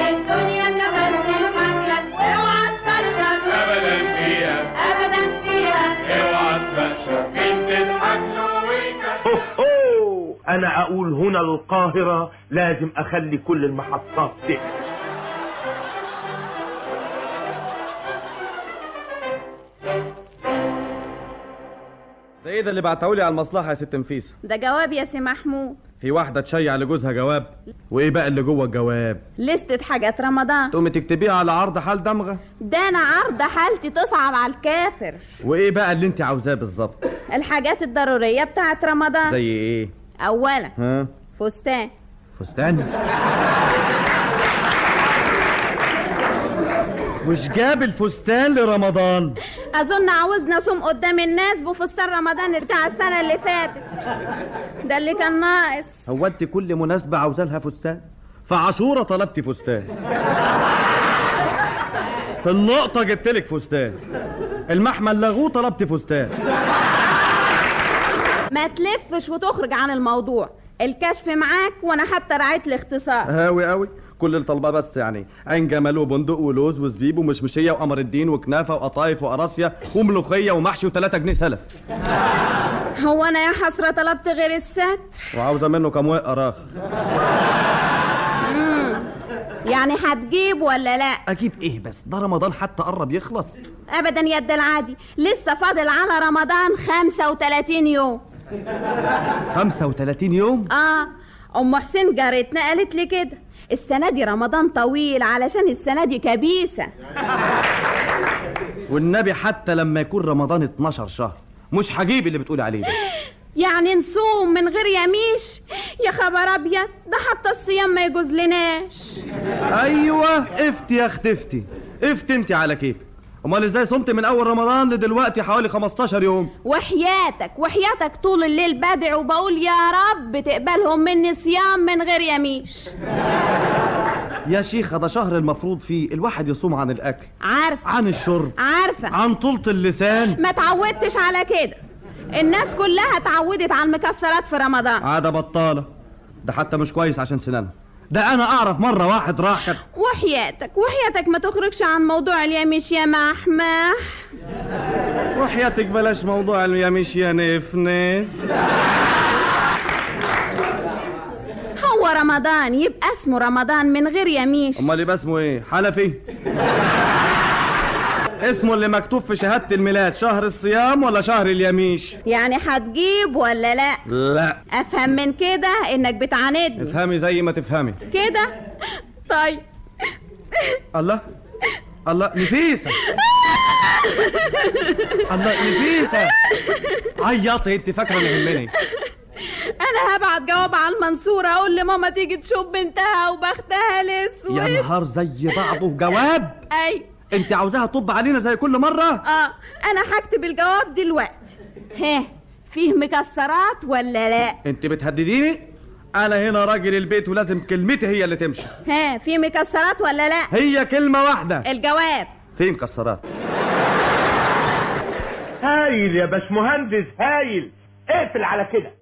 الدنيا كمان تضحك لك واوعى تكشف ابدا فيها ابدا فيها اوعى تكشف مين تضحك له ويكشف هو انا اقول هنا القاهرة لازم اخلي كل المحطات تقفل ده ايه ده اللي بعتهولي على المصلحه يا ست نفيسه ده جواب يا سي محمود في واحده تشيع لجوزها جواب وايه بقى اللي جوه الجواب لستة حاجات رمضان تقومي تكتبيها على عرض حال دمغه ده انا عرض حالتي تصعب على الكافر وايه بقى اللي انت عاوزاه بالظبط الحاجات الضرورية بتاعت رمضان زي ايه اولا ها فستان فستان وش جاب الفستان لرمضان اظن عاوزنا صوم قدام الناس بفستان رمضان بتاع السنة اللي فاتت ده اللي كان ناقص هو انت كل مناسبه عاوزه لها فستان فعاشوره طلبتي فستان في النقطه جبتلك فستان المحمل لغوه طلبتي فستان ما تلفش وتخرج عن الموضوع الكشف معاك وانا حتى رعيت الاختصار هاوي قوي كل اللي طالباه بس يعني عين جمال وبندق ولوز وزبيب ومشمشيه وقمر الدين وكنافه وقطايف وقراصيه وملوخيه ومحشي و3 جنيه سلف هو انا يا حسرة طلبت غير الستر وعاوزه منه كام وقه راخ يعني هتجيب ولا لا اجيب ايه بس ده رمضان حتى قرب يخلص ابدا يد العادي لسه فاضل على رمضان 35 يوم 35 يوم اه ام حسين جارتنا قالت لي كده السنه دي رمضان طويل علشان السنه دي كبيسه والنبي حتى لما يكون رمضان 12 شهر مش هجيب اللي بتقولي عليه ده يعني نصوم من غير يميش يا خبر ابيض ده حتى الصيام ما يجوز لناش ايوه افتي يا اختفتي افتي انت على كيفك امال ازاي صمت من اول رمضان لدلوقتي حوالي 15 يوم وحياتك وحياتك طول الليل بدعي وبقول يا رب تقبلهم مني صيام من غير يميش يا شيخة ده شهر المفروض فيه الواحد يصوم عن الاكل عارفه عن الشرب عارفه عن طولة اللسان ما تعودتش على كده الناس كلها اتعودت على المكسرات في رمضان عادة بطالة ده حتى مش كويس عشان سنانها ده انا اعرف مرة واحد راح كان وحياتك وحياتك ما تخرجش عن موضوع اليميش يا محمح وحياتك بلاش موضوع اليميش يا نف نف هو رمضان يبقى اسمه رمضان من غير يميش امال يبقى اسمه ايه حنفي اسمه اللي مكتوب في شهادة الميلاد شهر الصيام ولا شهر اليميش يعني هتجيب ولا لا لا افهم من كده انك بتعاندني افهمي زي ما تفهمي كده طيب الله الله نفيسة الله نفيسة عيطي انت فاكرة اللي يهمني انا هبعت جواب على المنصورة اقول لماما تيجي تشوف بنتها وبختها الاسود يا نهار زي بعضه جواب اي انت عاوزاها تطب علينا زي كل مرة اه انا هكتب الجواب دلوقتي ها فيه مكسرات ولا لا انت بتهدديني انا هنا راجل البيت ولازم كلمتي هي اللي تمشي ها في مكسرات ولا لا هي كلمة واحدة الجواب في مكسرات هايل يا باشمهندس هايل اقفل على كده